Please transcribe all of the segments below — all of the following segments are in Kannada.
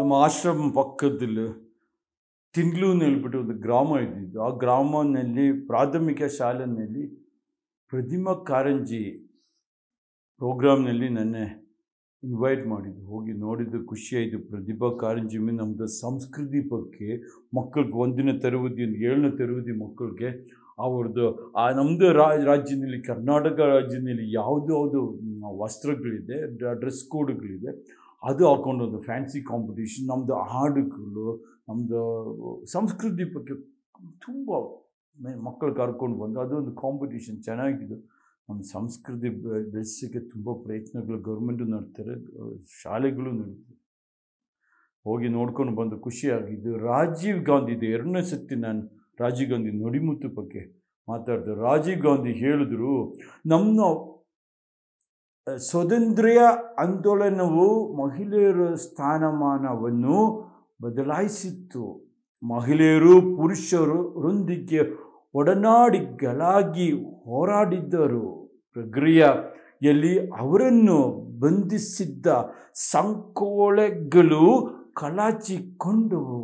ನಮ್ಮ ಆಶ್ರಮ ಪಕ್ಕದಲ್ಲಿ ತಿಂಗ್ಳು ಹೇಳ್ಬಿಟ್ಟು ಒಂದು ಗ್ರಾಮ ಇದ್ದಿದ್ದು ಆ ಗ್ರಾಮದಲ್ಲಿ ಪ್ರಾಥಮಿಕ ಶಾಲೆಯಲ್ಲಿ ಪ್ರತಿಮಾ ಕಾರಂಜಿ ಪ್ರೋಗ್ರಾಮ್ನಲ್ಲಿ ನನ್ನ ಇನ್ವೈಟ್ ಮಾಡಿದ್ದು ಹೋಗಿ ನೋಡಿದ್ದು ಖುಷಿ ಆಯಿತು ಪ್ರತಿಭಾ ಕಾರಂಜಿ ಮೇಲೆ ನಮ್ಮದು ಸಂಸ್ಕೃತಿ ಬಗ್ಗೆ ಮಕ್ಕಳಿಗೆ ಒಂದನೇ ತರಗತಿ ಒಂದು ಏಳನೇ ತರಗತಿ ಮಕ್ಕಳಿಗೆ ಅವ್ರದ್ದು ಆ ನಮ್ಮದು ರಾಜ್ಯದಲ್ಲಿ ಕರ್ನಾಟಕ ರಾಜ್ಯದಲ್ಲಿ ಯಾವುದ್ಯಾವುದು ವಸ್ತ್ರಗಳಿದೆ ಡ್ರೆಸ್ ಕೋಡ್ಗಳಿದೆ ಅದು ಹಾಕೊಂಡು ಒಂದು ಫ್ಯಾನ್ಸಿ ಕಾಂಪಿಟೇಷನ್ ನಮ್ಮದು ಹಾಡುಗಳು ನಮ್ಮದು ಸಂಸ್ಕೃತಿ ಬಗ್ಗೆ ತುಂಬ ಮಕ್ಕಳು ಕರ್ಕೊಂಡು ಬಂದು ಅದೊಂದು ಕಾಂಪಿಟೇಷನ್ ಚೆನ್ನಾಗಿದ್ದು ನಮ್ಮ ಸಂಸ್ಕೃತಿ ಬೆ- ಬೆಳೆಸೋಕ್ಕೆ ತುಂಬ ಪ್ರಯತ್ನಗಳು ಗೌರ್ಮೆಂಟು ನಡೆಸ್ತಾರೆ ಶಾಲೆಗಳು ನಡೀತಾರೆ ಹೋಗಿ ನೋಡ್ಕೊಂಡು ಬಂದು ಖುಷಿಯಾಗಿದ್ದು ರಾಜೀವ್ ಗಾಂಧಿ ಇದೆ ಎರಡನೇ ಸತಿ ನಾನು ರಾಜೀವ್ ಗಾಂಧಿ ನುಡಿಮುತ್ತು ಬಗ್ಗೆ ಮಾತಾಡಿದೆ ರಾಜೀವ್ ಗಾಂಧಿ ಹೇಳಿದ್ರು ನಮ್ಮ ಆ, ಸ್ವಾತಂತ್ರ್ಯ ಆಂದೋಲನವು ಮಹಿಳೆಯರ ಸ್ಥಾನಮಾನವನ್ನು ಬದಲಾಯಿಸಿತ್ತು ಮಹಿಳೆಯರು ಪುರುಷರೊಂದಿಗೆ ಒಡನಾಡಿಗಳಾಗಿ ಹೋರಾಡಿದ್ದರು ಪ್ರಕ್ರಿಯೆಯಲ್ಲಿ ಅವರನ್ನು ಬಂಧಿಸಿದ್ದ ಸಂಕೋಲೆಗಳು ಕಳಚಿಕೊಂಡವು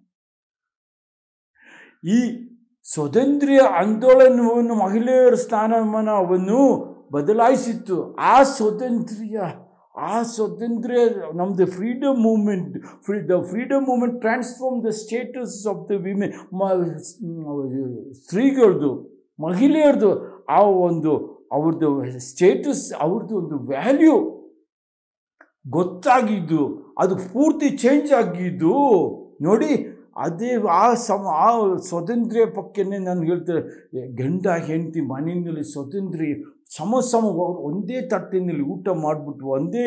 ಈ ಸ್ವಾತಂತ್ರ್ಯ ಆಂದೋಲನವನ್ನು ಮಹಿಳೆಯರ ಸ್ಥಾನಮಾನವನ್ನು ಬದಲಾಯಿಸಿತ್ತು ಆ ಸ್ವಾತಂತ್ರ್ಯ ಆ ಸ್ವಾತಂತ್ರ್ಯ ನಮ್ಮದು freedom movement free the freedom movement transform the status of the women ಮ ಸ್ತ್ರೀಗಳದ್ದು ಮಹಿಳೆಯರದು ಆ ಒಂದು ಅವ್ರದ್ದು ಸ್ಟೇಟಸ್ ಅವ್ರದ್ದು ಒಂದು ವ್ಯಾಲ್ಯೂ ಗೊತ್ತಾಗಿದ್ದು ಅದು ಪೂರ್ತಿ ಚೇಂಜ್ ಆಗಿದ್ದು ನೋಡಿ ಅದೇ ಆ ಸಮ ಆ ಸ್ವಾತಂತ್ರ್ಯ ಪಕ್ಕನೆ ನಾನು ಹೇಳ್ತಾರೆ ಗಂಡ ಹೆಂಡತಿ ಮನೆಯಲ್ಲಿ ಸ್ವಾತಂತ್ರ್ಯ ಸಮ ಸಮ ಅವ್ರು ಒಂದೇ ತಟ್ಟಿನಲ್ಲಿ ಊಟ ಮಾಡಿಬಿಟ್ಟು ಒಂದೇ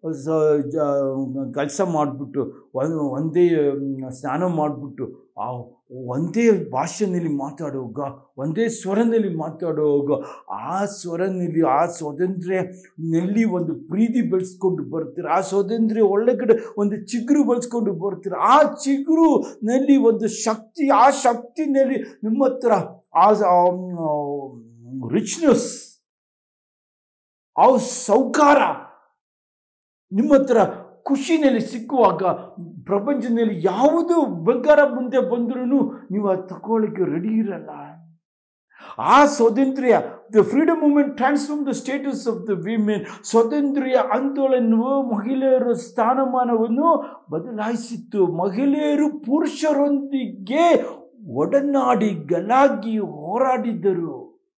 ಕೆಲಸ ಮಾಡಿಬಿಟ್ಟು ಒಂದೇ ಮ್, ಸ್ನಾನ ಮಾಡಿಬಿಟ್ಟು ಆ ಒಂದೇ ಭಾಷೆನಲ್ಲಿ ಮಾತಾಡುವಾಗ ಒಂದೇ ಸ್ವರನಲ್ಲಿ ಮಾತಾಡುವಾಗ ಆ ಸ್ವರನಲ್ಲಿ ಆ ಸ್ವಾತಂತ್ರ್ಯನಲ್ಲಿ ಒಂದು ಪ್ರೀತಿ ಬೆಳೆಸ್ಕೊಂಡು ಬರ್ತೀರ ಆ ಸ್ವಾತಂತ್ರ್ಯ ಒಳಗಡೆ ಒಂದು ಚಿಗುರು ಬೆಳೆಸ್ಕೊಂಡು ಬರ್ತೀರ ಆ ಚಿಗುರುನಲ್ಲಿ ಒಂದು ಶಕ್ತಿ ಆ ಶಕ್ತಿನಲ್ಲಿ ನಿಮ್ಮ ಹತ್ರ ಆ ರಿಚ್ನೆಸ್ ಆ ಸೌಕಾರ ನಿಮ್ಮ ಹತ್ರ ಖುಷಿನಲ್ಲಿ ಸಿಕ್ಕುವಾಗ ಪ್ರಪಂಚದಲ್ಲಿ ಯಾವುದು ಬಂಗಾರ ಮುಂದೆ ಬಂದ್ರೂ ನೀವು ಅದು ತಗೊಳ್ಳಿಕ್ಕೆ ರೆಡಿ ಇರಲ್ಲ ಆ ಸ್ವಾತಂತ್ರ್ಯ the freedom movement transform the status of the women ಸ್ವಾತಂತ್ರ್ಯ ಆಂದೋಲನವು ಮಹಿಳೆಯರ ಸ್ಥಾನಮಾನವನ್ನು ಬದಲಾಯಿಸಿತ್ತು ಮಹಿಳೆಯರು ಪುರುಷರೊಂದಿಗೆ ಒಡನಾಡಿಗಳಾಗಿ ಹೋರಾಡಿದರು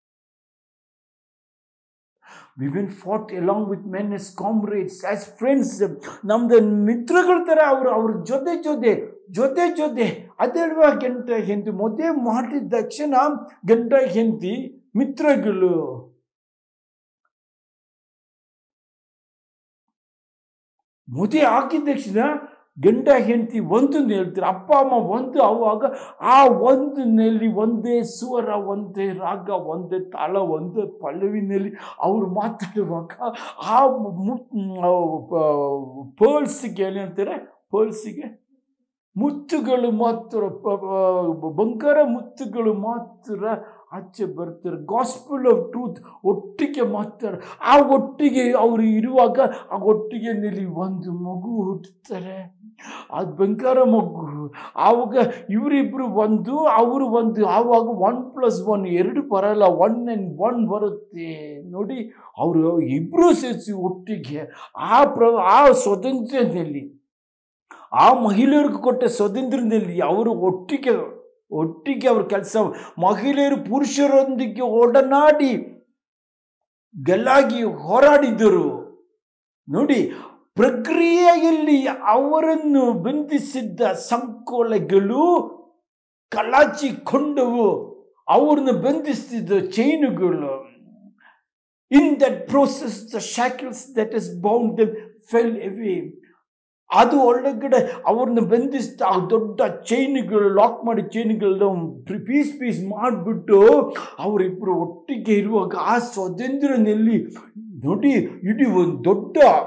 women fought along with men as comrades as friends ನಮ್ದು ಮಿತ್ರಗಳ ಥರ ಅವರು ಅವ್ರ ಜೊತೆ ಜೊತೆ ಜೊತೆ ಜೊತೆ ಅದಲ್ವಾ ಗಂಟ ಹೆಂಡತಿ ಮದುವೆ ಮಾಡಿದ ತಕ್ಷಣ ಗಂಟ ಹೆಂಡತಿ ಮಿತ್ರಗಳು ಮದುವೆ ಹಾಕಿದ ತಕ್ಷಣ ಗಂಡ ಹೆಂಡತಿ ಒಂದು ಹೇಳ್ತಾರೆ ಅಪ್ಪ ಅಮ್ಮ ಒಂದು ಆವಾಗ ಆ ಒಂದಿನಲ್ಲಿ ಒಂದೇ ಸ್ವರ ಒಂದೇ ರಾಗ ಒಂದೇ ತಾಳ ಒಂದೇ ಪಲ್ಲವಿನಲ್ಲಿ ಅವರು ಮಾತಾಡುವಾಗ ಆ ಪರ್ಲ್ಸಿಗೆ ಏನು ಹೇಳ್ತಾರೆ ಪರ್ಲ್ಸಿಗೆ ಮುತ್ತುಗಳು ಮಾತ್ರ ಪ- ಪ- ಬಂಗಾರ ಮುತ್ತುಗಳು ಮಾತ್ರ ಆಚೆ ಬರ್ತಾರೆ ಗಾಸ್ಪಲ್ ಆಫ್ ಟ್ರೂತ್ ಒಟ್ಟಿಗೆ ಮಾತಾಡ ಆ ಒಟ್ಟಿಗೆ ಅವರು ಇರುವಾಗ ಆ ಒಟ್ಟಿಗೆ ನೆಲಿ ಒಂದು ಮಗು ಹುಟ್ಟುತ್ತಾರೆ ಅದು ಬಂಗಾರ ಮಗು ಆವಾಗ ಇವರಿಬ್ಬರು ಒಂದು ಅವರು ಒಂದು ಆವಾಗ ಒನ್ ಪ್ಲಸ್ ಒನ್ ಎರಡು ಬರಲ್ಲ ಒನ್ ಆ್ಯಂಡ್ ಒನ್ ಬರುತ್ತೆ ನೋಡಿ ಅವರು ಇಬ್ಬರು ಸೇರಿಸಿ ಒಟ್ಟಿಗೆ ಆ ಪ್ರ ಆ ಸ್ವಾತಂತ್ರ್ಯದಲ್ಲಿ ಆ ಮಹಿಳೆಯರಿಗೆ ಕೊಟ್ಟ ಸ್ವಾತಂತ್ರ್ಯದಲ್ಲಿ ಅವರು ಒಟ್ಟಿಗೆ ಒಟ್ಟಿಗೆ ಅವ್ರ ಕೆಲಸ ಮಹಿಳೆಯರು ಪುರುಷರೊಂದಿಗೆ ಒಡನಾಡಿ ಗೆಲ್ಲಾಗಿ ಹೋರಾಡಿದರು ನೋಡಿ ಪ್ರಕ್ರಿಯೆಯಲ್ಲಿ ಅವರನ್ನು ಬಂಧಿಸಿದ್ದ ಸಂಕೋಲೆಗಳು ಕಳಚಿಕೊಂಡವು ಅವ್ರನ್ನ ಬಂಧಿಸ್ತಿದ್ದ ಚೈನುಗಳು in that process the shackles that is bound them fell away ಅದು ಒಳಗಡೆ ಅವ್ರನ್ನ ಬಂಧಿಸ್ತಾ ಆ ದೊಡ್ಡ ಚೈನ್ಗಳು ಲಾಕ್ ಮಾಡಿ ಚೈನ್ಗಳನ್ನ ಪೀಸ್ ಪೀಸ್ ಮಾಡಿಬಿಟ್ಟು ಅವರಿಬ್ಬರು ಒಟ್ಟಿಗೆ ಇರುವಾಗ ಆ ಸ್ವಾತಂತ್ರ್ಯದಲ್ಲಿ ನೋಡಿ ಇಡೀ ಒಂದು ದೊಡ್ಡ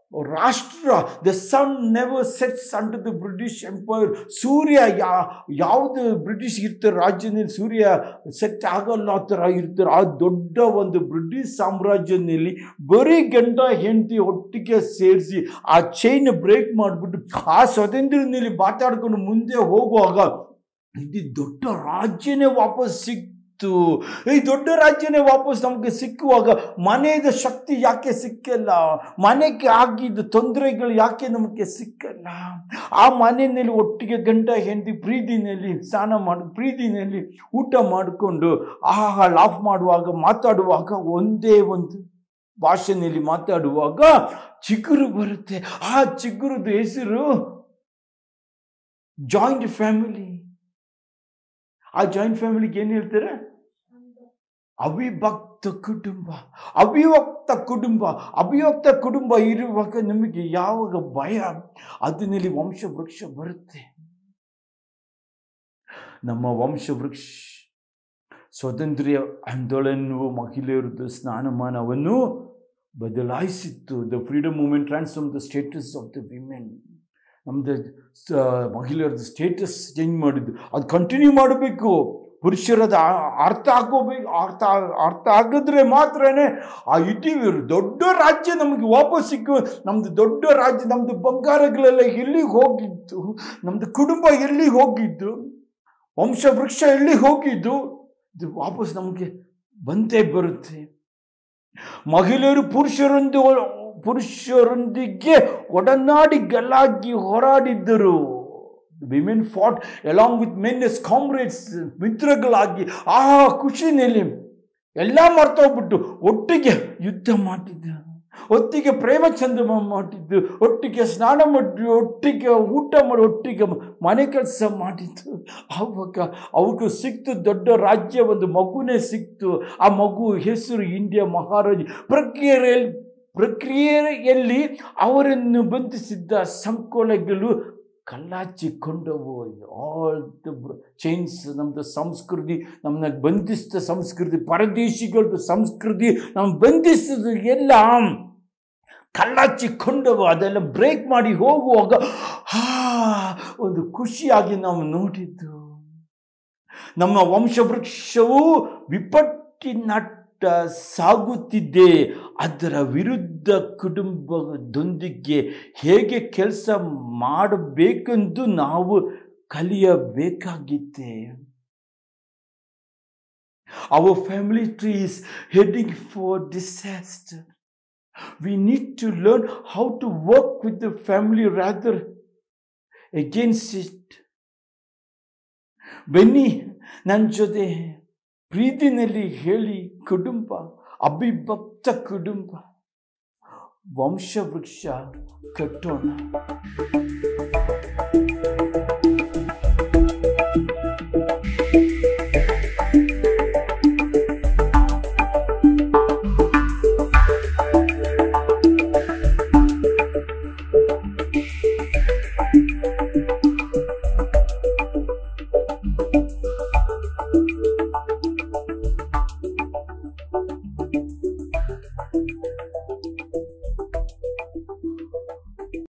ರಾಷ್ಟ್ರ the sun never sets under the British empire ಸೂರ್ಯ ಯಾ ಯಾವುದು ಬ್ರಿಟಿಷ್ ಇರ್ತಾರೆ ರಾಜ್ಯದಲ್ಲಿ ಸೂರ್ಯ ಸೆಟ್ ಆಗಲ್ಲ ಆ ಥರ ಇರ್ತಾರೆ ಆ ದೊಡ್ಡ ಒಂದು ಬ್ರಿಟಿಷ್ ಸಾಮ್ರಾಜ್ಯದಲ್ಲಿ ಬರೀ ಗಂಡ ಹೆಂಡತಿ ಒಟ್ಟಿಗೆ ಸೇರಿಸಿ ಆ ಚೈನ್ ಬ್ರೇಕ್ ಮಾಡಿಬಿಟ್ಟು ಆ ಸ್ವಾತಂತ್ರ್ಯದಲ್ಲಿ ಮಾತಾಡ್ಕೊಂಡು ಮುಂದೆ ಹೋಗುವಾಗ ಇದು ದೊಡ್ಡ ರಾಜ್ಯನೇ ವಾಪಸ್ ಸಿಕ್ತು ಈ ದೊಡ್ಡ ರಾಜ್ಯನೇ ವಾಪಸ್ ನಮಗೆ ಸಿಕ್ಕುವಾಗ ಮನೆಯದ ಶಕ್ತಿ ಯಾಕೆ ಸಿಕ್ಕಲ್ಲ ಮನೆಗೆ ಆಗಿದ್ದ ತೊಂದರೆಗಳು ಯಾಕೆ ನಮಗೆ ಸಿಕ್ಕಲ್ಲ ಆ ಮನೆಯಲ್ಲಿ ಒಟ್ಟಿಗೆ ಗಂಡ ಹೆಂಡತಿ ಪ್ರೀತಿನಲ್ಲಿ ಸ್ನಾನ ಮಾಡಿ ಪ್ರೀತಿನಲ್ಲಿ ಊಟ ಮಾಡಿಕೊಂಡು ಆಹಾ ಲಾಫ್ ಮಾಡುವಾಗ ಮಾತಾಡುವಾಗ ಒಂದೇ ಒಂದು ಭಾಷೆಯಲ್ಲಿ ಮಾತಾಡುವಾಗ ಚಿಗುರು ಬರುತ್ತೆ ಆ ಚಿಗುರದ ಹೆಸರು ಜಾಯಿಂಟ್ ಫ್ಯಾಮಿಲಿ ಆ ಜಾಯಿಂಟ್ ಫ್ಯಾಮಿಲಿಗೆ ಏನು ಹೇಳ್ತಾರೆ ಅವಿಭಕ್ತ ಕುಟುಂಬ ಅವಿಭಕ್ತ ಕುಟುಂಬ ಅವಿಭಕ್ತ ಕುಟುಂಬ ಇರುವಾಗ ನಮಗೆ ಯಾವಾಗ ಭಯ ಅದರಲ್ಲಿ ವಂಶ ವೃಕ್ಷ ಬರುತ್ತೆ ನಮ್ಮ ವಂಶ ವೃಕ್ಷ ಸ್ವಾತಂತ್ರ್ಯ ಆಂದೋಲನವು ಮಹಿಳೆಯರದ್ದು ಸ್ನಾನಮಾನವನ್ನು ಬದಲಾಯಿಸಿತ್ತು the freedom movement transform the status of the women ನಮ್ಮದು ಮಹಿಳೆಯರದ್ದು ಸ್ಟೇಟಸ್ ಚೇಂಜ್ ಮಾಡಿದ್ದು ಅದು ಕಂಟಿನ್ಯೂ ಮಾಡಬೇಕು ಪುರುಷರದ ಆ- ಅರ್ಥ ಹಾಕೋಬೇಕು ಅರ್ಥ ಅರ್ಥ ಆಗಿದ್ರೆ ಮಾತ್ರನೇ ಆ ಇಡೀ ದೊಡ್ಡ ರಾಜ್ಯ ನಮಗೆ ವಾಪಸ್ ಸಿಕ್ಕು ನಮ್ಮದು ದೊಡ್ಡ ರಾಜ್ಯ ನಮ್ಮದು ಬಂಗಾರಗಳೆಲ್ಲ ಎಲ್ಲಿಗೆ ಹೋಗಿದ್ದು ನಮ್ಮದು ಕುಟುಂಬ ಎಲ್ಲಿಗೆ ಹೋಗಿದ್ದು ವಂಶ ವೃಕ್ಷ ಎಲ್ಲಿಗೆ ಹೋಗಿದ್ದು ಇದು ವಾಪಸ್ ನಮಗೆ ಬಂದೇ ಬರುತ್ತೆ ಮಹಿಳೆಯರು ಪುರುಷರೊಂದು ಪುರುಷರೊಂದಿಗೆ ಒಡನಾಡಿ ಗಲಾಗಿ ಹೋರಾಡಿದ್ದರು women fought along with men as comrades ಮಿತ್ರಗಳಾಗಿ ಆ ಖುಷಿನಲ್ಲಿ ಎಲ್ಲ ಮರ್ತೋಗ್ಬಿಟ್ಟು ಒಟ್ಟಿಗೆ ಯುದ್ಧ ಮಾಡಿದ್ದು ಒಟ್ಟಿಗೆ ಪ್ರೇಮ ಚಂದಮ ಮಾಡಿದ್ದು ಒಟ್ಟಿಗೆ ಸ್ನಾನ ಮಾಡಿ ಒಟ್ಟಿಗೆ ಊಟ ಮಾಡಿ ಒಟ್ಟಿಗೆ ಮನೆ ಕೆಲಸ ಮಾಡಿದ್ದು ಆವಾಗ ಅವ್ರಿಗೂ ಸಿಕ್ತು ದೊಡ್ಡ ರಾಜ್ಯ ಒಂದು ಮಗುನೇ ಸಿಕ್ತು ಆ ಮಗು ಹೆಸರು ಇಂಡಿಯಾ ಮಹಾರಾಜ ಪ್ರಕ್ರಿಯೆಯಲ್ಲಿ ಪ್ರಕ್ರಿಯೆಯಲ್ಲಿ ಅವರನ್ನು ಬಂಧಿಸಿದ್ದ ಸಂಕೋಲೆಗಳು ಕಲ್ಲಾಚಿಕೊಂಡವು ಆಲ್ ದ ಚೈನ್ಸ್ ನಮ್ಮದು ಸಂಸ್ಕೃತಿ ನಮ್ಮನ್ನ ಬಂಧಿಸಿದ ಸಂಸ್ಕೃತಿ ಪರದೇಶಿಗಳದ್ದು ಸಂಸ್ಕೃತಿ ನಮ್ಮ ಬಂಧಿಸಿದ ಎಲ್ಲ ಕಳ್ಳಾಚಿಕೊಂಡವು ಅದೆಲ್ಲ ಬ್ರೇಕ್ ಮಾಡಿ ಹೋಗುವಾಗ ಹಾ ಒಂದು ಖುಷಿಯಾಗಿ ನಾವು ನೋಡಿದ್ದು ನಮ್ಮ ವಂಶವೃಕ್ಷವು ವಿಪಟ್ಟಿನಟ್ಟ ಸಾಗುತ್ತಿದ್ದೆ ಅದರ ವಿರುದ್ಧ ಕುಟುಂಬದೊಂದಿಗೆ ಹೇಗೆ ಕೆಲಸ ಮಾಡಬೇಕೆಂದು ನಾವು ಕಲಿಯಬೇಕಾಗಿತ್ತೆ Our family tree is heading for disaster. We need to learn how to work with the family rather against it. ಬನ್ನಿ ನನ್ನ ಜೊತೆ ಪ್ರೀತಿನಲ್ಲಿ ಹೇಳಿ ಕುಟುಂಬ ಅವಿಭಕ್ತ ಕುಟುಂಬ ವಂಶವೃಕ್ಷ ಕಟ್ಟೋಣ